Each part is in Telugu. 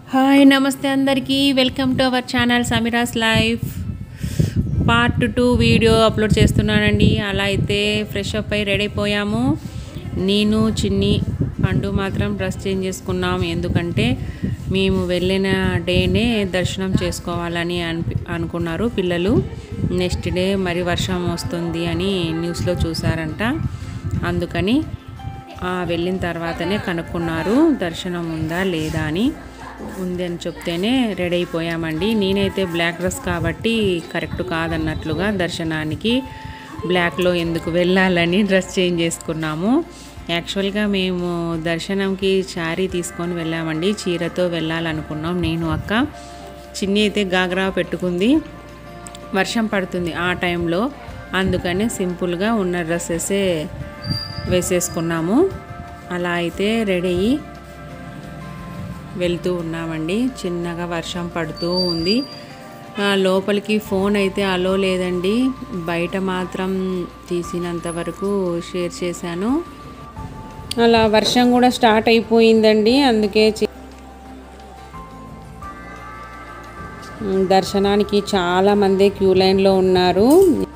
హాయ్ నమస్తే అందరికీ welcome to our channel Sameera's life part two video upload చేస్తున్నానండి అలా అయితే ఫ్రెష్ అప్ అయి రెడీ అయిపోయాము నేను చిన్ని పండు మాత్రం డ్రెస్ చేంజ్ చేసుకున్నాం ఎందుకంటే మేము వెళ్ళిన డేనే దర్శనం చేసుకోవాలని అనిపి అనుకున్నారు పిల్లలు నెక్స్ట్ డే మరి వర్షం వస్తుంది అని న్యూస్లో చూసారంట అందుకని ఆ, వెళ్ళిన తర్వాతనే కనుక్కున్నారు దర్శనం ఉందా లేదా అని ఉంది అని చెప్తేనే రెడీ అయిపోయామండి నేనైతే బ్లాక్ డ్రెస్ కాబట్టి కరెక్ట్ కాదన్నట్లుగా దర్శనానికి బ్లాక్లో ఎందుకు వెళ్ళాలని డ్రెస్ చేంజ్ చేసుకున్నాము యాక్చువల్గా మేము దర్శనంకి శారీ తీసుకొని వెళ్ళామండి చీరతో వెళ్ళాలనుకున్నాం నేను అక్క చిన్ని అయితే గాగ్రా పెట్టుకుంది వర్షం పడుతుంది ఆ టైంలో అందుకని సింపుల్గా ఉన్న డ్రెస్సెసే వేసేసుకున్నాము అలా అయితే రెడీ అయ్యి వెళ్తూ ఉన్నామండి చిన్నగా వర్షం పడుతూ ఉంది ఆ, లోపలికి ఫోన్ అయితే అలో లేదండి బయట మాత్రం తీసినంత వరకు షేర్ చేశాను అలా వర్షం కూడా స్టార్ట్ అయిపోయిందండి అందుకే చి- ఉమ్, దర్శనానికి చాలా మంది క్యూ లైన్లో ఉన్నారు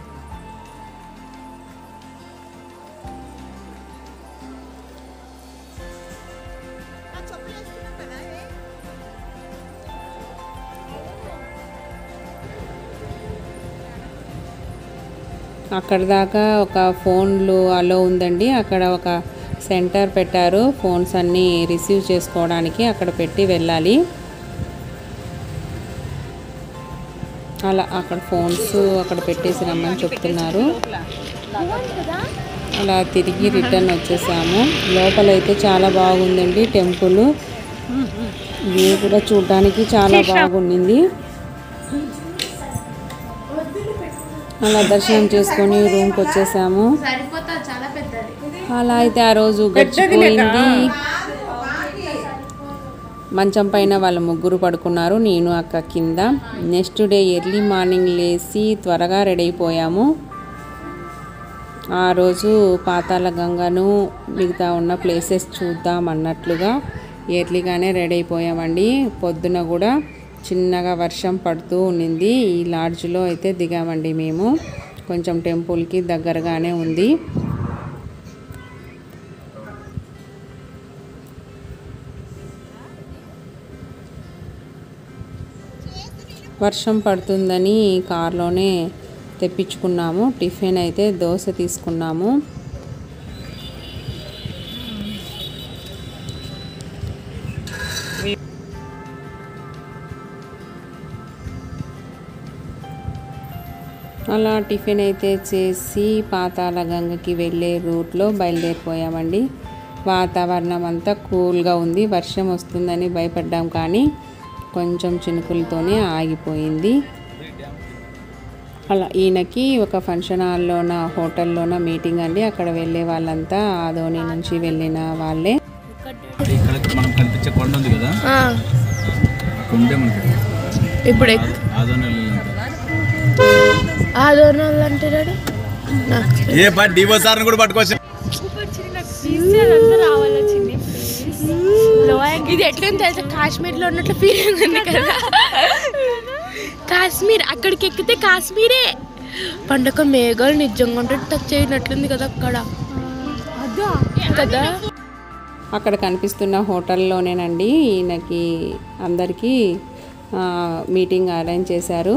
అక్కడ దాకా ఒక ఫోన్లు అలో ఉందండి అక్కడ ఒక సెంటర్ పెట్టారు ఫోన్స్ అన్నీ రిసీవ్ చేసుకోవడానికి అక్కడ పెట్టి వెళ్ళాలి అలా అక్కడ ఫోన్స్ అక్కడ పెట్టేసి రమ్మని చెప్తున్నారు అలా తిరిగి రిటర్న్ వచ్చేసాము లోపలైతే చాలా బాగుందండి టెంపుల్ వ్యూ కూడా చూడడానికి చాలా బాగుండింది అలా దర్శనం చేసుకొని రూమ్కి వచ్చేసాము సరిపోతా చాలా పెద్దది అలా అయితే ఆ రోజు గడిచిపోయింది మంచం పైన వాళ్ళ ముగ్గురు పడుకున్నారు నేను అక్క కింద నెక్స్ట్ డే ఎర్లీ మార్నింగ్ లేచి త్వరగా రెడీ అయిపోయాము ఆ రోజు పాతాళ గంగను మిగతా ఉన్న ప్లేసెస్ చూద్దాం అన్నట్లుగా ఎర్లీగానే రెడీ అయిపోయామండి పొద్దున కూడా చిన్నగా వర్షం పడుతూ ఉండింది ఈ లాడ్జ్లో అయితే దిగామండి మేము కొంచెం టెంపుల్కి దగ్గరగానే ఉంది వర్షం పడుతుందని కార్లోనే తెప్పించుకున్నాము టిఫిన్ అయితే దోశ తీసుకున్నాము అలా టిఫిన్ అయితే చేసి పాతాళ గంగకి వెళ్ళే రూట్లో బయలుదేరిపోయామండి వాతావరణం అంతా కూల్గా ఉంది వర్షం వస్తుందని భయపడ్డాం కానీ కొంచెం చినుకులతోనే ఆగిపోయింది అలా ఈయనకి ఒక ఫంక్షన్ హాల్లోన హోటల్లోన మీటింగ్ అండి అక్కడ వెళ్ళే వాళ్ళంతా ఆదోని నుంచి వెళ్ళిన వాళ్ళే ఇక్కడ మనం కనిపించే కొండ ఉంది కదా కొండే మనకి ఇప్పుడు ఎక్- ఆదోని ఆదోనాలు అంటారు నాకు ఏ పాటి డివో సార్ని కూడా పట్టుకోవచ్చు ఇది ఎట్లని తెలుసా కాశ్మీర్ లో ఉన్నట్లు ఫీలింగ్ ఉంది కదా కాశ్మీర్ అక్కడికి ఎక్కితే కాశ్మీరే పండగ మేఘాలు నిజంగా ఉంటే టచ్ అయినట్లుంది కదా అక్కడ కదా అక్కడ కనిపిస్తున్న హోటల్లోనేనండి ఈయనకి అందరికీ ఆ, మీటింగ్ అరేంజ్ చేశారు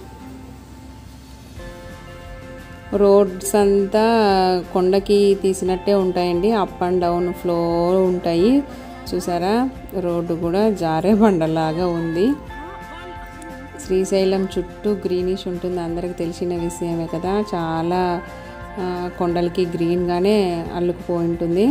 రోడ్స్ అంతా కొండకి తీసినట్టే ఉంటాయండి అప్ అండ్ డౌన్ ఫ్లో ఉంటాయి చూసారా రోడ్డు కూడా జారే బండలాగా ఉంది శ్రీశైలం చుట్టూ గ్రీనిష్ ఉంటుంది అందరికి తెలిసిన విషయమే కదా చాలా ఆ, కొండలకి గ్రీన్గానే అల్లుకుపోయి ఉంటుంది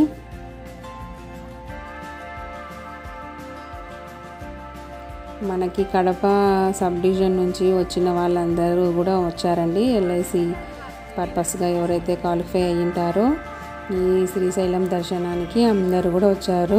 మనకి కడప సబ్ డివిజన్ నుంచి వచ్చిన వాళ్ళందరూ కూడా వచ్చారండి ఎల్ఐసి పర్పస్గా ఎవరైతే క్వాలిఫై అయ్యి ఉంటారో ఈ శ్రీశైలం దర్శనానికి అందరూ కూడా వచ్చారు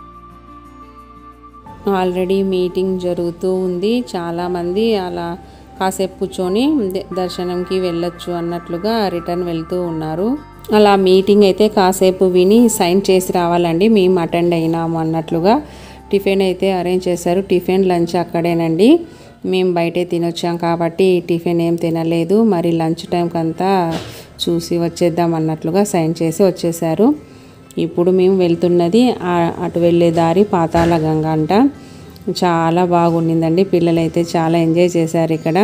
ఆల్రెడీ మీటింగ్ జరుగుతూ ఉంది చాలామంది అలా కాసేపు కూర్చొని ద- దర్శనంకి వెళ్ళొచ్చు అన్నట్లుగా రిటర్న్ వెళ్తూ ఉన్నారు అలా మీటింగ్ అయితే కాసేపు విని సైన్ చేసి రావాలండి మేము అటెండ్ అయినాము అన్నట్లుగా టిఫిన్ అయితే అరేంజ్ చేశారు టిఫిన్ లంచ్ అక్కడేనండి మేము బయటే తినొచ్చాం కాబట్టి టిఫిన్ ఏం తినలేదు మరి లంచ్ టైంకి అంతా చూసి వచ్చేద్దాం అన్నట్లుగా సైన్ చేసి వచ్చేసారు ఇప్పుడు మేము వెళ్తున్నది ఆ- అటు వెళ్ళే దారి పాతాళ గంగ అంట చాలా బాగుండిందండి పిల్లలైతే చాలా ఎంజాయ్ చేశారు ఇక్కడ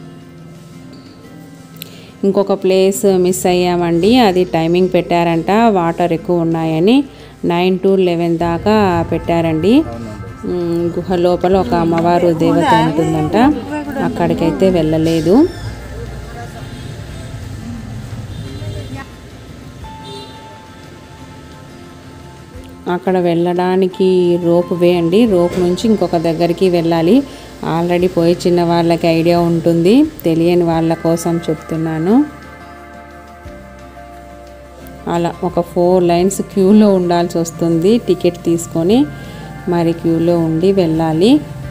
ఇంకొక ప్లేస్ మిస్ అయ్యామండి అది టైమింగ్ పెట్టారంట వాటర్ ఎక్కువ ఉన్నాయని నైన్ టు లెవెన్ దాకా పెట్టారండి ఉమ్, గుహ లోపల ఒక అమ్మవారు దేవత ఉంటుందంట అక్కడికైతే వెళ్ళలేదు అక్కడ వెళ్ళడానికి రోప్ వే అండి రోప్ నుంచి ఇంకొక దగ్గరికి వెళ్ళాలి ఆల్రెడీ పోయి చిన్న వాళ్ళకి ఐడియా ఉంటుంది తెలియని వాళ్ళ కోసం చెప్తున్నాను అలా ఒక ఫోర్ లైన్స్ క్యూలో ఉండాల్సి వస్తుంది టికెట్ తీసుకొని మరి క్యూలో ఉండి వెళ్ళాలి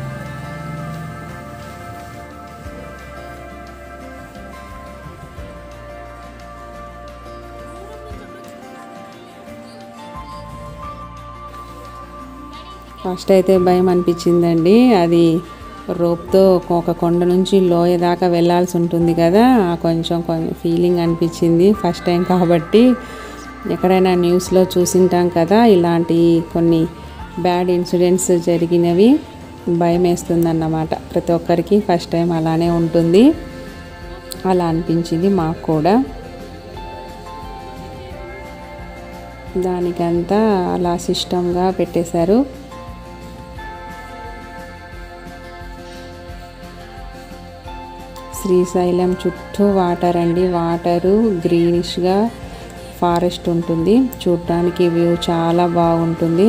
ఫస్ట్ అయితే భయం అనిపించిందండి అది రోప్తో ఒక కొండ నుంచి లోయ దాకా వెళ్ళాల్సి ఉంటుంది కదా ఆ కొంచెం కొంచెం ఫీలింగ్ అనిపించింది ఫస్ట్ టైం కాబట్టి ఎక్కడైనా న్యూస్లో చూసింటాం కదా ఇలాంటి కొన్ని బ్యాడ్ ఇన్సిడెంట్స్ జరిగినవి భయం వేస్తుందన్నమాట ప్రతి ఒక్కరికి ఫస్ట్ టైం అలానే ఉంటుంది అలా అనిపించింది మాకు కూడా దానికంతా అలా సిస్టమ్గా పెట్టేశారు శ్రీశైలం చుట్టూ వాటర్ అండి వాటరు గ్రీనిష్గా ఫారెస్ట్ ఉంటుంది చూడటానికి వ్యూ చాలా బాగుంటుంది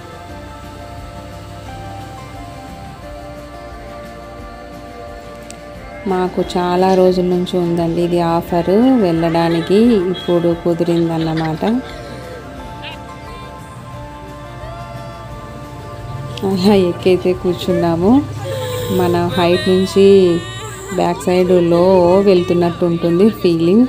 మాకు చాలా రోజుల నుంచి ఉందండి ఇది ఆఫర్ వెళ్ళడానికి ఇప్పుడు కుదిరిందన్నమాట అలా ఎక్కైతే కూర్చున్నాము మన హైట్ నుంచి బ్యాక్ సైడ్ లో వెళ్తున్నట్టు ఉంటుంది ఫీలింగ్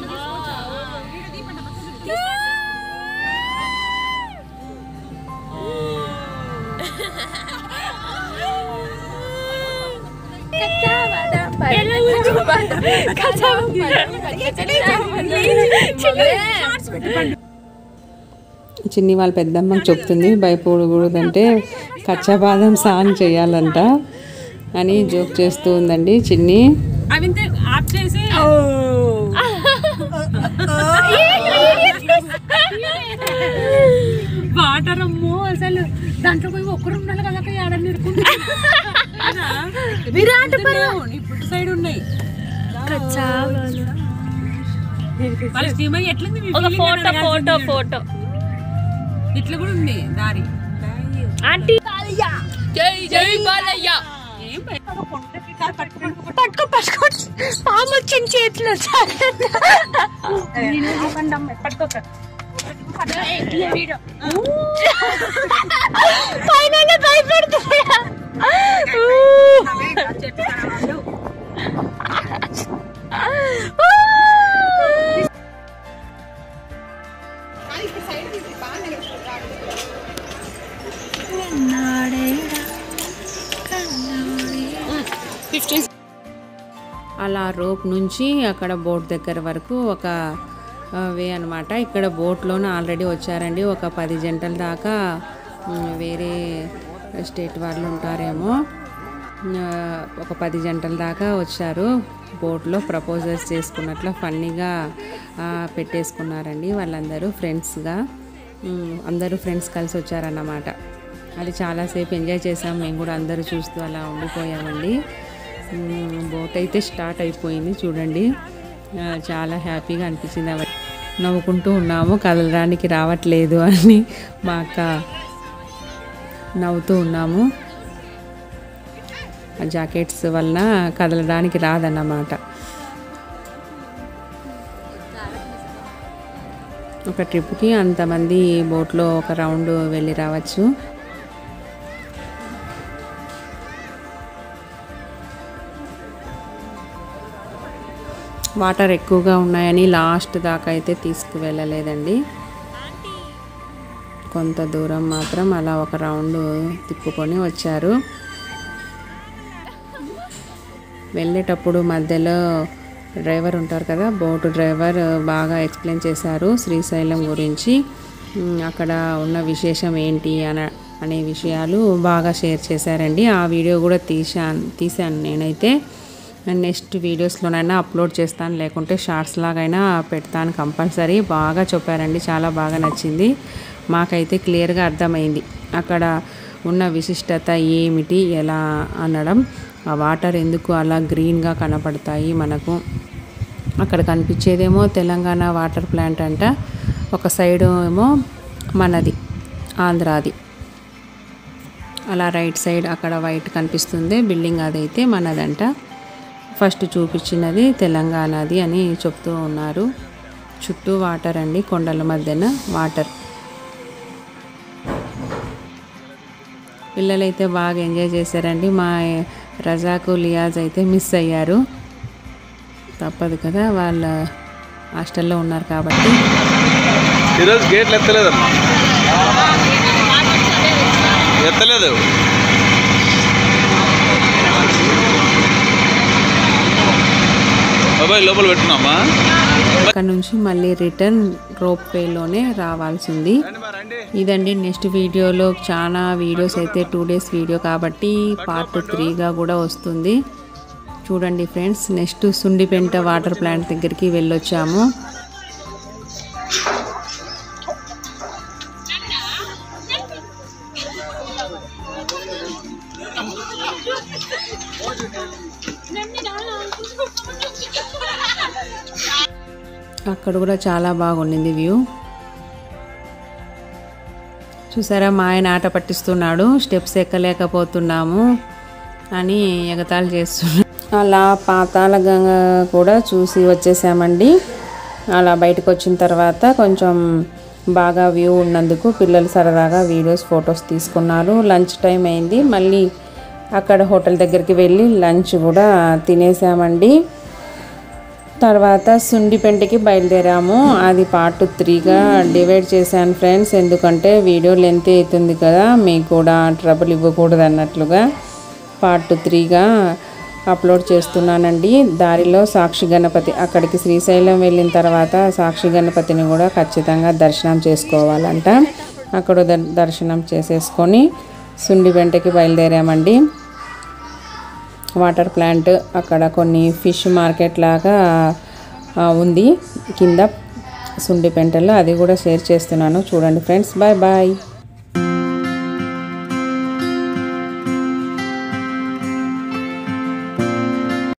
చిన్ని వాళ్ళ పెద్దమ్మకి చెప్తుంది భయపడకూడదంటే కచ్చా బాదం సాంగ్ చేయాలంట అని జోక్ చేస్తూ ఉందండి చిన్ని అవింతే ఆఫ్ చేసి వాటర్ అమ్మో అసలు దాంట్లో పోయి ఒక్కరు ఉండాలి కదా ఏడ విరాట్ ఇప్పుడు సైడ్ ఉన్నాయి వాళ్ళ స్టీమర్ ఎట్లుంది మీ ఒక feeling ఫోటో అని ఫోటో అడగాల్సింది ఫోటో మీరు. ఇట్లా కూడా ఉంది దారి ఆంటీ జై జై బాలయ్య ఏం భయం. ఒక కొండకి కాదు పట్టుకొని పట్టుకో పట్టుకో పాము వచ్చిన చేతిలో పట్టుకోక పైన భయపెడుతున్నా అలా రోప్ నుంచి అక్కడ బోట్ దగ్గర వరకు ఒక ఆ, వే అనమాట ఇక్కడ బోట్లోనే ఆల్రెడీ వచ్చారండి ఒక పది జంటల దాకా ఉమ్, వేరే స్టేట్ వాళ్ళు ఉంటారేమో ఆ, ఒక పది జంటల దాకా వచ్చారు బోట్లో ప్రపోజల్స్ చేసుకున్నట్లు ఫన్నీగా ఆ, పెట్టేసుకున్నారండి వాళ్ళందరూ ఫ్రెండ్స్గా ఉమ్, అందరూ ఫ్రెండ్స్ కలిసి వచ్చారన్నమాట అది చాలాసేపు ఎంజాయ్ చేసాం మేము కూడా అందరూ చూస్తూ అలా ఉండిపోయామండి ఉమ్, బోట్ అయితే స్టార్ట్ అయిపోయింది చూడండి ఆ, చాలా హ్యాపీగా అనిపించింది అవ నవ్వుకుంటూ ఉన్నాము కదలడానికి రావట్లేదు అని మా అక్క నవ్వుతూ ఉన్నాము ఆ జాకెట్స్ వలన కదలడానికి రాదన్నమాట ఒక ట్రిప్కి అంతమంది బోట్లో ఒక రౌండ్ వెళ్ళి రావచ్చు వాటర్ ఎక్కువగా ఉన్నాయని లాస్ట్ దాకా అయితే తీసుకువెళ్ళలేదండి కొంత దూరం మాత్రం అలా ఒక రౌండ్ తిప్పుకొని వచ్చారు వెళ్ళేటప్పుడు మధ్యలో డ్రైవర్ ఉంటారు కదా బోటు డ్రైవర్ బాగా ఎక్స్ప్లెయిన్ చేశారు శ్రీశైలం గురించి ఉమ్, అక్కడ ఉన్న విశేషం ఏంటి అన అనే విషయాలు బాగా షేర్ చేశారండి ఆ వీడియో కూడా తీశాను తీశాను నేనైతే నెక్స్ట్ వీడియోస్లోనైనా అప్లోడ్ చేస్తాను లేకుంటే షార్ట్స్ లాగైనా పెడతాను కంపల్సరీ బాగా చెప్పారండి చాలా బాగా నచ్చింది మాకైతే క్లియర్గా అర్థమైంది అక్కడ ఉన్న విశిష్టత ఏమిటి ఎలా అనడం ఆ వాటర్ ఎందుకు అలా గ్రీన్గా కనపడతాయి మనకు అక్కడ కనిపించేదేమో తెలంగాణ వాటర్ ప్లాంట్ అంట ఒక సైడ్ ఏమో మనది ఆంధ్రాది అలా రైట్ సైడ్ అక్కడ వైట్ కనిపిస్తుంది బిల్డింగ్ అదైతే మనదంట ఫస్ట్ చూపించినది తెలంగాణది అని చెప్తూ ఉన్నారు చుట్టూ వాటర్ అండి కొండల మధ్యన వాటర్ పిల్లలైతే బాగా ఎంజాయ్ చేశారండి మా రజాకు లియాజ్ అయితే మిస్ అయ్యారు తప్పదు కదా వాళ్ళ హాస్టల్లో ఉన్నారు కాబట్టి ఈరోజు గేట్లు ఎత్తలేదమ్మా ఎత్తలేదు బాబాయ్ లోపల పెట్టున్నామా అక్కడ నుంచి మళ్ళీ రిటర్న్ రోప్ వేలోనే రావాల్సింది ఇదండి నెక్స్ట్ వీడియోలో చాలా వీడియోస్ అయితే టూ డేస్ వీడియో కాబట్టి పార్ట్ త్రీగా కూడా వస్తుంది చూడండి friends next Sundipenta water plant దగ్గరికి వెళ్ళొచ్చాము అక్కడ కూడా చాలా బాగుండింది వ్యూ చూసారా మా ఆయన ఆట పట్టిస్తున్నాడు స్టెప్స్ ఎక్కలేకపోతున్నాము అని ఎగతాళి చేస్తున్నాడు అలా పాతాల గంగ కూడా చూసి వచ్చేసామండి అలా బయటకు వచ్చిన తర్వాత కొంచెం బాగా వ్యూ ఉన్నందుకు పిల్లలు సరదాగా వీడియోస్ ఫొటోస్ తీసుకున్నారు లంచ్ టైం అయింది మళ్ళీ అక్కడ హోటల్ దగ్గరికి వెళ్ళి లంచ్ కూడా తినేసామండి తర్వాత సుండిపెంటకి బయలుదేరాము అది పార్ట్ త్రీగా డివైడ్ చేశాను ఫ్రెండ్స్ ఎందుకంటే వీడియో లెంత్ అవుతుంది కదా మీకు కూడా ట్రబుల్ ఇవ్వకూడదు అన్నట్లుగా పార్ట్ త్రీగా అప్లోడ్ చేస్తున్నానండి దారిలో సాక్షి గణపతి అక్కడికి శ్రీశైలం వెళ్ళిన తర్వాత సాక్షి గణపతిని కూడా ఖచ్చితంగా దర్శనం చేసుకోవాలంట అక్కడ ద- దర్శనం చేసేసుకొని సుండిపెంటకి బయలుదేరామండి వాటర్ ప్లాంట్ అక్కడ కొన్ని ఫిష్ మార్కెట్ లాగా ఆ, ఉంది కింద సుండిపెంటల్లో అది కూడా షేర్ చేస్తున్నాను చూడండి ఫ్రెండ్స్ బాయ్ బాయ్